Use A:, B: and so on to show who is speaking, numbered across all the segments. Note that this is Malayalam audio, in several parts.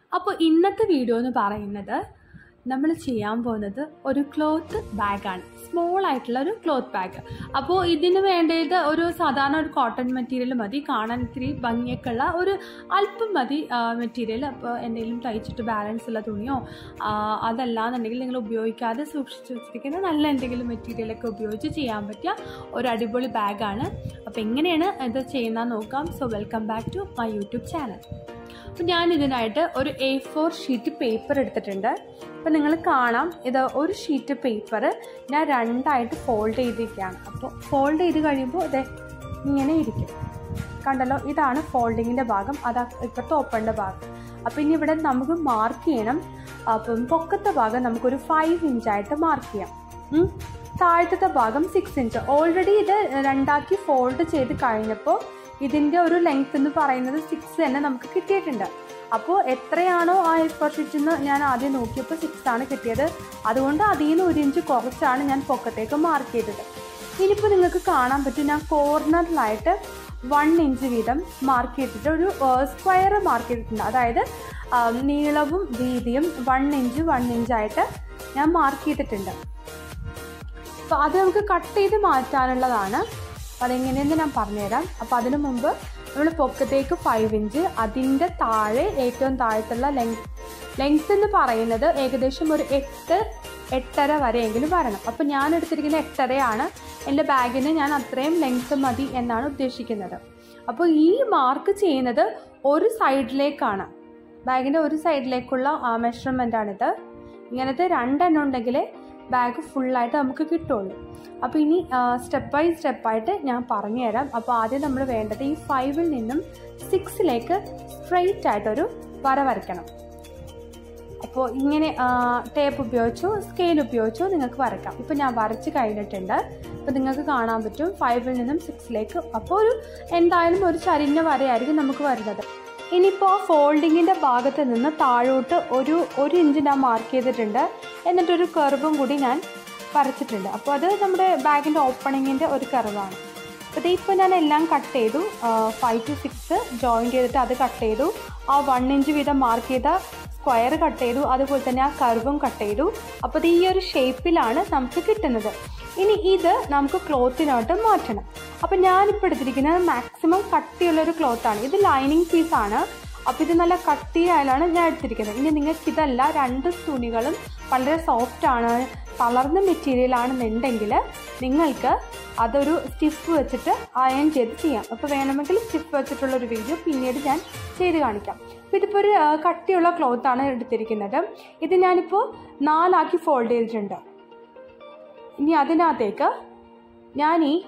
A: അപ്പോൾ ഇന്നത്തെ വീഡിയോ എന്ന് പറയുന്നത് നമ്മൾ ചെയ്യാൻ പോകുന്നത് ഒരു ക്ലോത്ത് ബാഗാണ് സ്മോൾ ആയിട്ടുള്ള ഒരു ക്ലോത്ത് ബാഗ് അപ്പോൾ ഇതിന് വേണ്ടത് ഒരു സാധാരണ ഒരു കോട്ടൺ മെറ്റീരിയൽ മതി കാണാൻ ഇത്തിരി ഭംഗിയൊക്കെ ഉള്ള ഒരു അല്പം മതി മെറ്റീരിയൽ അപ്പോൾ എന്തെങ്കിലും തയ്ച്ചിട്ട് ബാലൻസ് ഉള്ള തുണിയോ ആ, അതല്ലാന്നുണ്ടെങ്കിൽ നിങ്ങൾ ഉപയോഗിക്കാതെ സൂക്ഷിച്ച് വെച്ചിരിക്കുന്ന നല്ല എന്തെങ്കിലും മെറ്റീരിയലൊക്കെ ഉപയോഗിച്ച് ചെയ്യാൻ പറ്റിയ ഒരു അടിപൊളി ബാഗാണ് അപ്പോൾ എങ്ങനെയാണ് ഇത് ചെയ്യുന്നത് നോക്കാം so welcome back to my YouTube channel അപ്പോൾ ഞാൻ ഇതിനായിട്ട് ഒരു എ ഫോർ ഷീറ്റ് പേപ്പർ എടുത്തിട്ടുണ്ട് അപ്പോൾ നിങ്ങൾ കാണാം ഇത് ഒരു ഷീറ്റ് പേപ്പർ ഞാൻ രണ്ടായിട്ട് ഫോൾഡ് ചെയ്തിരിക്കുകയാണ് അപ്പോൾ ഫോൾഡ് ചെയ്ത് കഴിയുമ്പോൾ ഇത് ഇങ്ങനെ ഇരിക്കും കണ്ടല്ലോ ഇതാണ് ഫോൾഡിങ്ങിൻ്റെ ഭാഗം അതാ ഇപ്പോഴത്തെ ഓപ്പണിൻ്റെ ഭാഗം അപ്പോൾ ഇനി ഇവിടെ നമുക്ക് മാർക്ക് ചെയ്യണം അപ്പം പൊക്കത്തെ ഭാഗം നമുക്കൊരു ഫൈവ് ഇഞ്ചായിട്ട് മാർക്ക് ചെയ്യാം ഉം. താഴത്തെ ഭാഗം സിക്സ് ഇഞ്ച് ഓൾറെഡി ഇത് രണ്ടാക്കി ഫോൾഡ് ചെയ്ത് കഴിഞ്ഞപ്പോൾ ഇതിൻ്റെ ഒരു ലെങ്ത് എന്ന് പറയുന്നത് സിക്സ് തന്നെ നമുക്ക് കിട്ടിയിട്ടുണ്ട് അപ്പോൾ എത്രയാണോ ആ എഫർ ഷീറ്റിൽ ഞാൻ ആദ്യം നോക്കിയപ്പോൾ സിക്സ് ആണ് കിട്ടിയത് അതുകൊണ്ട് അതിൽ നിന്ന് ഒരു ഇഞ്ച് കുറച്ചാണ് ഞാൻ പൊക്കത്തേക്ക് മാർക്ക് ചെയ്തത് ഇനിയിപ്പോൾ നിങ്ങൾക്ക് കാണാൻ പറ്റും ഞാൻ കോർണറിലായിട്ട് വൺ ഇഞ്ച് വീതം മാർക്ക് ചെയ്തിട്ട് ഒരു സ്ക്വയർ മാർക്ക് ചെയ്തിട്ടുണ്ട് അതായത് ആ, നീളവും വീതിയും വൺ ഇഞ്ച് വൺ ഇഞ്ചായിട്ട് ഞാൻ മാർക്ക് ചെയ്തിട്ടുണ്ട് അപ്പോൾ അത് നമുക്ക് കട്ട് ചെയ്ത് മാറ്റാനുള്ളതാണ് അതെങ്ങനെയെന്ന് ഞാൻ പറഞ്ഞുതരാം അപ്പോൾ അതിനു മുമ്പ് നമ്മൾ പൊക്കത്തേക്ക് ഫൈവ് ഇഞ്ച് അതിൻ്റെ താഴെ ഏറ്റവും താഴത്തുള്ള ലെങ്ത് ലെങ്ത് എന്ന് പറയുന്നത് ഏകദേശം ഒരു എട്ട് എട്ടര വരെയെങ്കിലും വരണം അപ്പോൾ ഞാൻ എടുത്തിരിക്കുന്ന എട്ടരയാണ് എൻ്റെ ബാഗിന് ഞാൻ അത്രയും ലെങ്ത് മതി എന്നാണ് ഉദ്ദേശിക്കുന്നത് അപ്പോൾ ഈ മാർക്ക് ചെയ്യുന്നത് ഒരു സൈഡിലേക്കാണ് ബാഗിൻ്റെ ഒരു സൈഡിലേക്കുള്ള മെഷർമെൻ്റാണിത് ഇങ്ങനത്തെ രണ്ടെണ്ണം ഉണ്ടെങ്കിലേ ബാഗ് ഫുള്ളായിട്ട് നമുക്ക് കിട്ടുള്ളൂ അപ്പോൾ ഇനി സ്റ്റെപ്പ് ബൈ സ്റ്റെപ്പായിട്ട് ഞാൻ പറഞ്ഞു തരാം അപ്പോൾ ആദ്യം നമ്മൾ വേണ്ടത് ഈ ഫൈവിൽ നിന്നും സിക്സിലേക്ക് സ്ട്രെയിറ്റ് ആയിട്ടൊരു വര വരയ്ക്കണം അപ്പോൾ ഇങ്ങനെ ടേപ്പ് ഉപയോഗിച്ചോ സ്കെയിൽ ഉപയോഗിച്ചോ നിങ്ങൾക്ക് വരയ്ക്കാം ഇപ്പോൾ ഞാൻ വരച്ച് കഴിഞ്ഞിട്ടുണ്ട് അപ്പോൾ നിങ്ങൾക്ക് കാണാൻ പറ്റും ഫൈവിൽ നിന്നും സിക്സിലേക്ക് അപ്പോൾ ഒരു എന്തായാലും ഒരു ചരിഞ്ഞ വരയായിരിക്കും നമുക്ക് വരുന്നത് ഇനിയിപ്പോൾ ഫോൾഡിങ്ങിൻ്റെ ഭാഗത്ത് നിന്ന് താഴോട്ട് ഒരു ഒരു ഇഞ്ച് ഞാൻ മാർക്ക് ചെയ്തിട്ടുണ്ട് എന്നിട്ടൊരു കർവും കൂടി ഞാൻ വരച്ചിട്ടുണ്ട് അപ്പോൾ അത് നമ്മുടെ ബാഗിൻ്റെ ഓപ്പണിങ്ങിൻ്റെ ഒരു കർവാണ് അപ്പോൾ ഇത് ഇപ്പോൾ ഞാൻ എല്ലാം കട്ട് ചെയ്തു ഫൈവ് ടു സിക്സ് ജോയിൻ ചെയ്തിട്ട് അത് കട്ട് ചെയ്തു ആ വൺ ഇഞ്ച് വീതം മാർക്ക് ചെയ്ത സ്ക്വയർ കട്ട് ചെയ്തു അതുപോലെ തന്നെ ആ കർവും കട്ട് ചെയ്തു അപ്പോൾ ഇത് ഈ ഒരു ഷേപ്പിലാണ് നമുക്ക് കിട്ടുന്നത് ഇനി ഇത് നമുക്ക് ക്ലോത്തിനോട്ട് മാറ്റണം അപ്പോൾ ഞാനിപ്പോൾ എടുത്തിരിക്കുന്നത് മാക്സിമം കട്ടിയുള്ളൊരു ക്ലോത്താണ് ഇത് ലൈനിങ് പീസാണ് അപ്പോൾ ഇത് നല്ല കട്ടിയായാലാണ് ഞാൻ എടുത്തിരിക്കുന്നത് ഇനി നിങ്ങൾക്ക് ഇതല്ല രണ്ട് തുണികളും വളരെ സോഫ്റ്റാണ് തളർന്ന മെറ്റീരിയൽ ആണെന്നുണ്ടെങ്കിൽ നിങ്ങൾക്ക് അതൊരു സ്റ്റിഫ് വെച്ചിട്ട് അയൺ ചെയ്ത് ചെയ്യാം അപ്പോൾ വേണമെങ്കിൽ സ്റ്റിഫ് വെച്ചിട്ടുള്ള ഒരു വീഡിയോ പിന്നീട് ഞാൻ ചെയ്ത് കാണിക്കാം അപ്പോൾ ഇതിപ്പോൾ ഒരു ആ, കട്ടിയുള്ള ക്ലോത്താണ് എടുത്തിരിക്കുന്നത് ഇത് ഞാനിപ്പോൾ നാലാക്കി ഫോൾഡ് ചെയ്തിട്ടുണ്ട് ഇനി അതിനകത്തേക്ക് ഞാൻ ഈ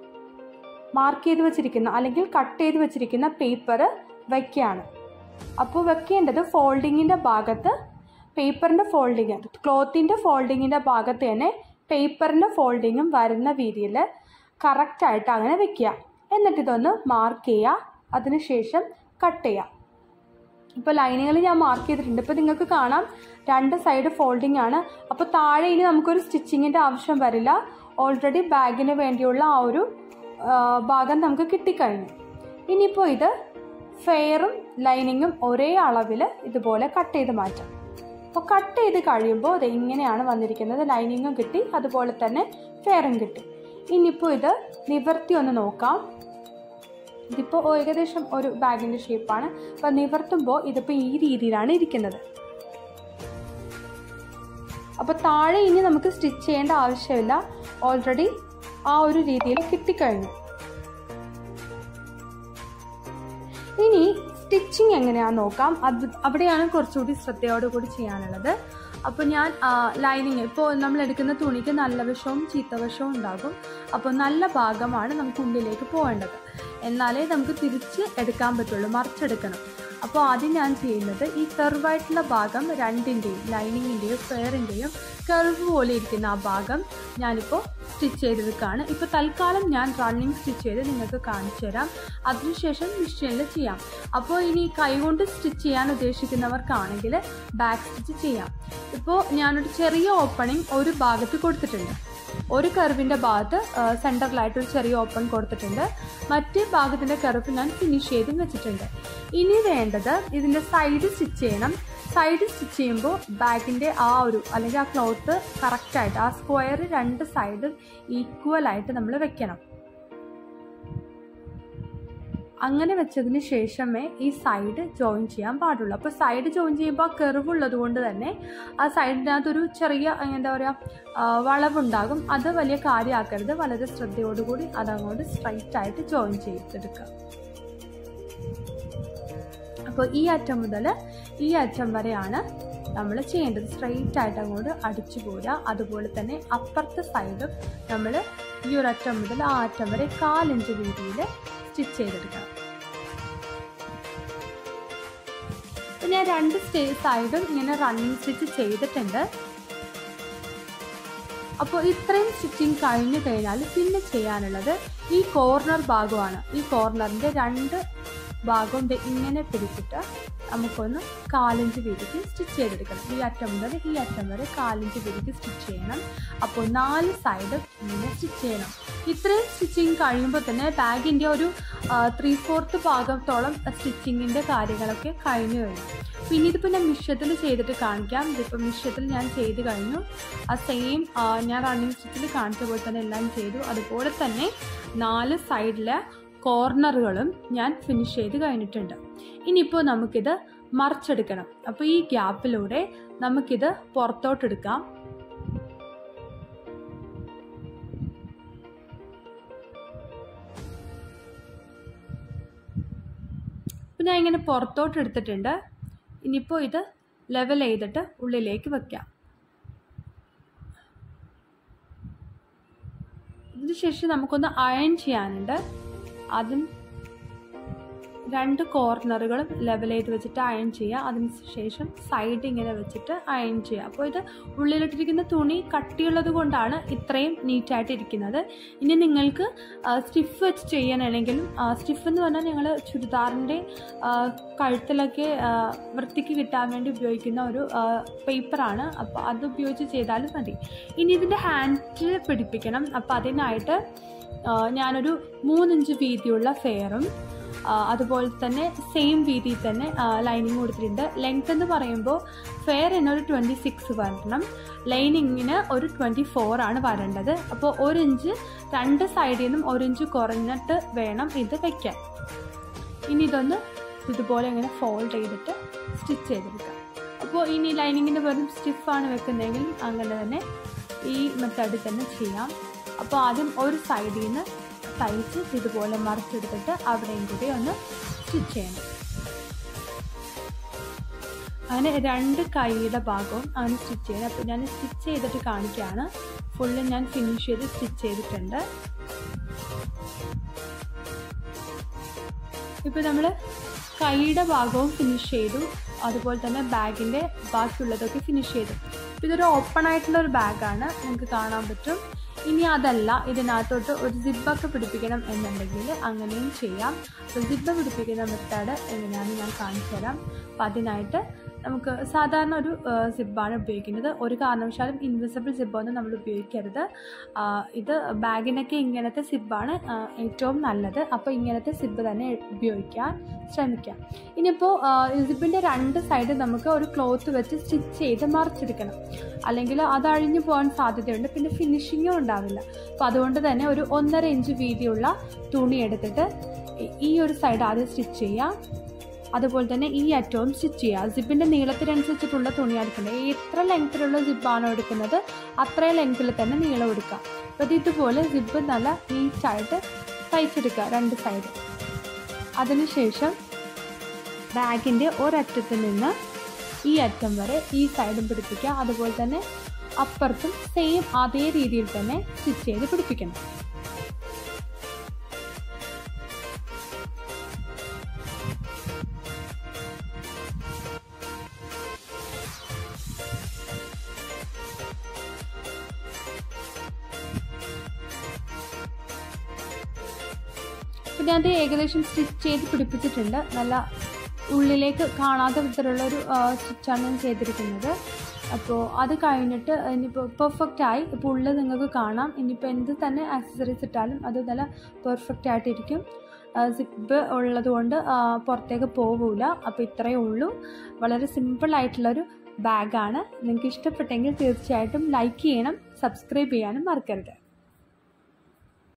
A: മാർക്ക് ചെയ്ത് വെച്ചിരിക്കുന്ന അല്ലെങ്കിൽ കട്ട് ചെയ്ത് വെച്ചിരിക്കുന്ന പേപ്പർ വയ്ക്കുകയാണ് അപ്പോൾ വെക്കേണ്ടത് ഫോൾഡിങ്ങിൻ്റെ ഭാഗത്ത് പേപ്പറിൻ്റെ ഫോൾഡിങ് ക്ലോത്തിൻ്റെ ഫോൾഡിങ്ങിൻ്റെ ഭാഗത്ത് തന്നെ പേപ്പറിൻ്റെ ഫോൾഡിങ്ങും വരുന്ന രീതിയിൽ കറക്റ്റായിട്ട് അങ്ങനെ വെക്കുക എന്നിട്ട് ഇതൊന്ന് മാർക്ക് ചെയ്യുക അതിനുശേഷം കട്ട് ചെയ്യുക ഇപ്പോൾ ലൈനുകൾ ഞാൻ മാർക്ക് ചെയ്തിട്ടുണ്ട് ഇപ്പോൾ നിങ്ങൾക്ക് കാണാം രണ്ട് സൈഡ് ഫോൾഡിംഗ് ആണ് അപ്പോൾ താഴെ ഇനി നമുക്കൊരു സ്റ്റിച്ചിങ്ങിൻ്റെ ആവശ്യം വരില്ല ഓൾറെഡി ബാഗിന് വേണ്ടിയുള്ള ആ ഒരു ആ, ഭാഗം നമുക്ക് കിട്ടിക്കഴിഞ്ഞു ഇനിയിപ്പോൾ ഇത് ഫെയറും ലൈനിങ്ങും ഒരേ അളവിൽ ഇതുപോലെ കട്ട് ചെയ്ത് മാറ്റാം അപ്പോൾ കട്ട് ചെയ്ത് കഴിയുമ്പോൾ ഇത് ഇങ്ങനെയാണ് വന്നിരിക്കുന്നത് ലൈനിങ്ങും കിട്ടി അതുപോലെ തന്നെ ഫെയറും കിട്ടി ഇനിയിപ്പോൾ ഇത് നിവർത്തി ഒന്ന് നോക്കാം ഇതിപ്പോൾ ഏകദേശം ഒരു ബാഗിൻ്റെ ഷേപ്പാണ് അപ്പോൾ നിവർത്തുമ്പോൾ ഇതിപ്പോൾ ഈ രീതിയിലാണ് ഇരിക്കുന്നത് അപ്പോൾ താഴെ ഇനി നമുക്ക് സ്റ്റിച്ച് ചെയ്യേണ്ട ആവശ്യമില്ല ഓൾറെഡി ആ ഒരു രീതിയിൽ കിട്ടിക്കഴിഞ്ഞു ഇനി സ്റ്റിച്ചിങ് എങ്ങനെയാണെന്ന് നോക്കാം അത് അവിടെയാണ് കുറച്ചുകൂടി ശ്രദ്ധയോടുകൂടി ചെയ്യാനുള്ളത് അപ്പോൾ ഞാൻ ലൈനിങ് ഇപ്പോൾ നമ്മൾ എടുക്കുന്ന തുണിക്ക് നല്ല വശവും ചീത്ത വശവും ഉണ്ടാകും അപ്പോൾ നല്ല ഭാഗമാണ് നമുക്ക് ഉള്ളിലേക്ക് പോകേണ്ടത് എന്നാലേ നമുക്ക് തിരിച്ച് എടുക്കാൻ പറ്റുള്ളൂ മറിച്ചെടുക്കണം അപ്പോൾ ആദ്യം ഞാൻ ചെയ്യുന്നത് ഈ കർവായിട്ടുള്ള ഭാഗം രണ്ടിൻ്റെയും ലൈനിങ്ങിൻ്റെയും ഫെയറിൻ്റെയും കർവ് പോലെ ഇരിക്കുന്ന ആ ഭാഗം ഞാനിപ്പോൾ സ്റ്റിച്ച് ചെയ്തെടുക്കുകയാണ് ഇപ്പോൾ തൽക്കാലം ഞാൻ റണ്ണിങ് സ്റ്റിച്ച് ചെയ്ത് നിങ്ങൾക്ക് കാണിച്ചു തരാം അതിനുശേഷം മെഷീനിൽ ചെയ്യാം അപ്പോൾ ഇനി കൈകൊണ്ട് സ്റ്റിച്ച് ചെയ്യാൻ ഉദ്ദേശിക്കുന്നവർക്കാണെങ്കിൽ ബാക്ക് സ്റ്റിച്ച് ചെയ്യാം ഇപ്പോൾ ഞാനൊരു ചെറിയ ഓപ്പണിംഗ് ഒരു ഭാഗത്ത് കൊടുത്തിട്ടുണ്ട് ഒരു കർവിൻ്റെ ഭാഗത്ത് സെൻറ്ററിലായിട്ട് ഒരു ചെറിയ ഓപ്പൺ കൊടുത്തിട്ടുണ്ട് മറ്റേ ഭാഗത്തിൻ്റെ കർവ് ഞാൻ ഫിനിഷ് ചെയ്തും വെച്ചിട്ടുണ്ട് ഇനി വേണ്ടത് ഇതിൻ്റെ സൈഡ് സ്റ്റിച്ച് ചെയ്യണം സൈഡ് സ്റ്റിച്ച് ചെയ്യുമ്പോൾ ബാഗിൻ്റെ ആ ഒരു അല്ലെങ്കിൽ ആ ക്ലോത്ത് കറക്റ്റായിട്ട് ആ സ്ക്വയർ രണ്ട് സൈഡും ഈക്വലായിട്ട് നമ്മൾ വെക്കണം അങ്ങനെ വെച്ചതിന് ശേഷമേ ഈ സൈഡ് ജോയിൻ ചെയ്യാൻ പാടുള്ളൂ അപ്പോൾ സൈഡ് ജോയിൻ ചെയ്യുമ്പോൾ ആ കെർവ് ഉള്ളത് കൊണ്ട് തന്നെ ആ സൈഡിനകത്തൊരു ചെറിയ എന്താ പറയുക വളവുണ്ടാകും അത് വലിയ കാര്യമാക്കരുത് വളരെ ശ്രദ്ധയോടുകൂടി അതങ്ങോട്ട് സ്ട്രൈറ്റ് ആയിട്ട് ജോയിൻ ചെയ്തെടുക്കുക അപ്പോൾ ഈ അറ്റം മുതൽ ഈ അറ്റം വരെയാണ് നമ്മൾ ചെയ്യേണ്ടത് സ്ട്രെയിറ്റ് ആയിട്ട് അങ്ങോട്ട് അടിച്ചു പോരുക അതുപോലെ തന്നെ അപ്പുറത്തെ സൈഡും നമ്മൾ ഈ ഒരു അറ്റം മുതൽ ആ അറ്റം വരെ കാലിഞ്ച് വീതിയിൽ സ്റ്റിച്ച് ചെയ്തെടുക്കണം അപ്പം ഞാൻ രണ്ട് സ്റ്റേ സൈഡും ഇങ്ങനെ റണ്ണിങ് സ്റ്റിച്ച് ചെയ്തിട്ടുണ്ട് അപ്പോൾ ഇത്രയും സ്റ്റിച്ചിങ് കഴിഞ്ഞു കഴിഞ്ഞാൽ പിന്നെ ചെയ്യാനുള്ളത് ഈ കോർണർ ഭാഗമാണ് ഈ കോർണറിൻ്റെ രണ്ട് ഭാഗവും ഇങ്ങനെ പിടിച്ചിട്ട് നമുക്കൊന്ന് കാലിഞ്ച് വീതിക്ക് സ്റ്റിച്ച് ചെയ്തെടുക്കണം ഈ അറ്റം മുതൽ ഈ അറ്റം വരെ കാലിഞ്ച് വീതിക്ക് സ്റ്റിച്ച് ചെയ്യണം അപ്പോൾ നാല് സൈഡും ഇങ്ങനെ സ്റ്റിച്ച് ചെയ്യണം ഇത്രയും സ്റ്റിച്ചിങ് കഴിയുമ്പോൾ തന്നെ ബാഗിൻ്റെ ഒരു ത്രീ ഫോർത്ത് ഭാഗത്തോളം സ്റ്റിച്ചിങ്ങിൻ്റെ കാര്യങ്ങളൊക്കെ കഴിഞ്ഞു കഴിഞ്ഞു പിന്നെ ഇതിപ്പോൾ ഞാൻ മിഷ്യത്തിൽ ചെയ്തിട്ട് കാണിക്കാം ഇതിപ്പോൾ മിഷ്യത്തിൽ ഞാൻ ചെയ്ത് കഴിഞ്ഞു ആ സെയിം ഞാൻ റണ്ണിങ് സ്റ്റിച്ചിൽ കാണിച്ച പോലെ തന്നെ എല്ലാം ചെയ്തു അതുപോലെ തന്നെ നാല് സൈഡിലെ കോർണറുകളും ഞാൻ ഫിനിഷ് ചെയ്ത് കഴിഞ്ഞിട്ടുണ്ട് ഇനിയിപ്പോൾ നമുക്കിത് മറിച്ചെടുക്കണം അപ്പോൾ ഈ ഗ്യാപ്പിലൂടെ നമുക്കിത് പുറത്തോട്ടെടുക്കാം ഇപ്പം ഞാൻ ഇങ്ങനെ പുറത്തോട്ട് എടുത്തിട്ടുണ്ട് ഇനിയിപ്പോൾ ഇത് ലെവൽ ചെയ്തിട്ട് ഉള്ളിലേക്ക് വെക്കാം ഇതിന് ശേഷം നമുക്കൊന്ന് അയൺ ചെയ്യാനുണ്ട് അതും രണ്ട് കോർണറുകളും ലെവൽ ചെയ്ത് വെച്ചിട്ട് അയൺ ചെയ്യുക അതിന് ശേഷം സൈഡ് ഇങ്ങനെ വെച്ചിട്ട് അയൺ ചെയ്യുക അപ്പോൾ ഇത് ഉള്ളിലിട്ടിരിക്കുന്ന തുണി കട്ടിയുള്ളത് കൊണ്ടാണ് ഇത്രയും നീറ്റായിട്ട് ഇരിക്കുന്നത് ഇനി നിങ്ങൾക്ക് സ്റ്റിഫ് വെച്ച് ചെയ്യാനാണെങ്കിലും സ്റ്റിഫ് എന്ന് പറഞ്ഞാൽ ഞങ്ങൾ ചുരിദാറിൻ്റെ കഴുത്തിലൊക്കെ വൃത്തിക്ക് കിട്ടാൻ വേണ്ടി ഉപയോഗിക്കുന്ന ഒരു പേപ്പറാണ് അപ്പോൾ അത് ഉപയോഗിച്ച് ചെയ്താലും മതി ഇനി ഇതിൻ്റെ ഹാൻഡിൽ പിടിപ്പിക്കണം അപ്പോൾ അതിനായിട്ട് ഞാനൊരു മൂന്നിഞ്ച് വീതിയുള്ള ഫെയറും അതുപോലെ തന്നെ സെയിം വീതിയിൽ തന്നെ ലൈനിങ് കൊടുത്തിട്ടുണ്ട് ലെങ്ത് എന്ന് പറയുമ്പോൾ ഫെയർ എന്നൊരു ട്വൻറ്റി സിക്സ് വരണം ലൈനിങ്ങിന് ഒരു ട്വൻറ്റി ഫോർ ആണ് വരേണ്ടത് അപ്പോൾ ഒരു ഇഞ്ച് രണ്ട് സൈഡിൽ നിന്നും ഒരു ഇഞ്ച് കുറഞ്ഞിട്ട് വേണം ഇത് വയ്ക്കാൻ ഇനി ഇതൊന്ന് ഇതുപോലെ ഇങ്ങനെ ഫോൾഡ് ചെയ്തിട്ട് സ്റ്റിച്ച് ചെയ്തെടുക്കാം അപ്പോൾ ഇനി ലൈനിങ്ങിന് വെറും സ്റ്റിഫാണ് വെക്കുന്നതെങ്കിൽ അങ്ങനെ തന്നെ ഈ മെത്തേഡിൽ തന്നെ ചെയ്യാം അപ്പോൾ ആദ്യം ഒരു സൈഡിൽ നിന്ന് തയ്ച്ച് ഇതുപോലെ മറിച്ചെടുത്തിട്ട് അവിടെയും കൂടി ഒന്ന് സ്റ്റിച്ച് ചെയ്യണം അങ്ങനെ രണ്ട് കൈയുടെ ഭാഗവും അങ്ങനെ സ്റ്റിച്ച് ചെയ്യണം അപ്പോൾ ഞാൻ സ്റ്റിച്ച് ചെയ്തിട്ട് കാണിക്കുകയാണ് ഫുള്ള് ഞാൻ ഫിനിഷ് ചെയ്ത് സ്റ്റിച്ച് ചെയ്തിട്ടുണ്ട് ഇപ്പോൾ നമ്മൾ കൈയുടെ ഭാഗവും ഫിനിഷ് ചെയ്തു അതുപോലെ തന്നെ ബാഗിൻ്റെ ബാക്കിയുള്ളതൊക്കെ ഫിനിഷ് ചെയ്തു അപ്പോൾ ഇതൊരു ഓപ്പൺ ആയിട്ടുള്ള ഒരു ബാഗാണ് നിങ്ങൾക്ക് കാണാൻ പറ്റും ഇനി അതല്ല ഇതിനകത്തോട്ട് ഒരു സിബൊക്കെ പിടിപ്പിക്കണം എന്നുണ്ടെങ്കിൽ അങ്ങനെയും ചെയ്യാം അപ്പോൾ സിബ് പിടിപ്പിക്കുന്ന മെത്തേഡ് എങ്ങനെയാണെന്ന് ഞാൻ കാണിച്ചു തരാം അപ്പോൾ അതിനായിട്ട് നമുക്ക് സാധാരണ ഒരു സിബാണ് ഉപയോഗിക്കുന്നത് ഒരു കാരണവശാലും ഇൻവിസിബിൾ സിബൊന്നും നമ്മൾ ഉപയോഗിക്കരുത് ഇത് ബാഗിനൊക്കെ ഇങ്ങനത്തെ സിബാണ് ഏറ്റവും നല്ലത് അപ്പോൾ ഇങ്ങനത്തെ സിബ് തന്നെ ഉപയോഗിക്കാൻ ശ്രമിക്കാം ഇനിയിപ്പോൾ സിബിൻ്റെ രണ്ട് സൈഡ് നമുക്ക് ഒരു ക്ലോത്ത് വെച്ച് സ്റ്റിച്ച് ചെയ്ത് മറിച്ചെടുക്കണം അല്ലെങ്കിൽ അത് അഴിഞ്ഞു പോകാൻ സാധ്യതയുണ്ട് പിന്നെ ഫിനിഷിങ്ങും ഉണ്ടാവില്ല അപ്പോൾ അതുകൊണ്ട് തന്നെ ഒരു ഒന്നര ഇഞ്ച് വീതിയുള്ള തുണി എടുത്തിട്ട് ഈ ഒരു സൈഡ് ആദ്യം സ്റ്റിച്ച് ചെയ്യാം അതുപോലെ തന്നെ ഈ അറ്റവും സ്റ്റിച്ച് ചെയ്യുക സിബിൻ്റെ നീളത്തിനനുസരിച്ചിട്ടുള്ള തുണി എടുക്കേണ്ടത് എത്ര ലെങ്ത്തിലുള്ള സിബാണോ എടുക്കുന്നത് അത്രയും ലെങ്ത്തിൽ തന്നെ നീളം എടുക്കുക അപ്പോൾ അത് ഇതുപോലെ സിബ് നല്ല നീറ്റായിട്ട് തയ്ച്ചെടുക്കുക രണ്ട് സൈഡ് അതിനുശേഷം ബാഗിൻ്റെ ഒരറ്റത്തിൽ നിന്ന് ഈ അറ്റം വരെ ഈ സൈഡും പിടിപ്പിക്കുക അതുപോലെ തന്നെ അപ്പുറത്തും സെയിം അതേ രീതിയിൽ തന്നെ സ്റ്റിച്ച് ചെയ്ത് പിടിപ്പിക്കണം പിന്നെ അത് ഏകദേശം സ്റ്റിച്ച് ചെയ്ത് പിടിപ്പിച്ചിട്ടുണ്ട് നല്ല ഉള്ളിലേക്ക് കാണാത്ത വിധത്തിലുള്ളൊരു സ്റ്റിച്ചാണ് ഞാൻ ചെയ്തിരിക്കുന്നത് അപ്പോൾ അത് കഴിഞ്ഞിട്ട് ഇനിയിപ്പോൾ പെർഫെക്റ്റ് ആയി ഇപ്പോൾ ഉള്ളിൽ നിങ്ങൾക്ക് കാണാം ഇനിയിപ്പോൾ എന്ത് തന്നെ ആക്സസറീസ് ഇട്ടാലും അത് നല്ല പെർഫെക്റ്റ് ആയിട്ടിരിക്കും സിപ്പ് ഉള്ളതുകൊണ്ട് പുറത്തേക്ക് പോവില്ല അപ്പോൾ ഇത്രയേ ഉള്ളൂ വളരെ സിമ്പിൾ ആയിട്ടുള്ളൊരു ബാഗാണ് നിങ്ങൾക്ക് ഇഷ്ടപ്പെട്ടെങ്കിൽ തീർച്ചയായിട്ടും ലൈക്ക് ചെയ്യണം സബ്സ്ക്രൈബ് ചെയ്യാനും മറക്കരുത്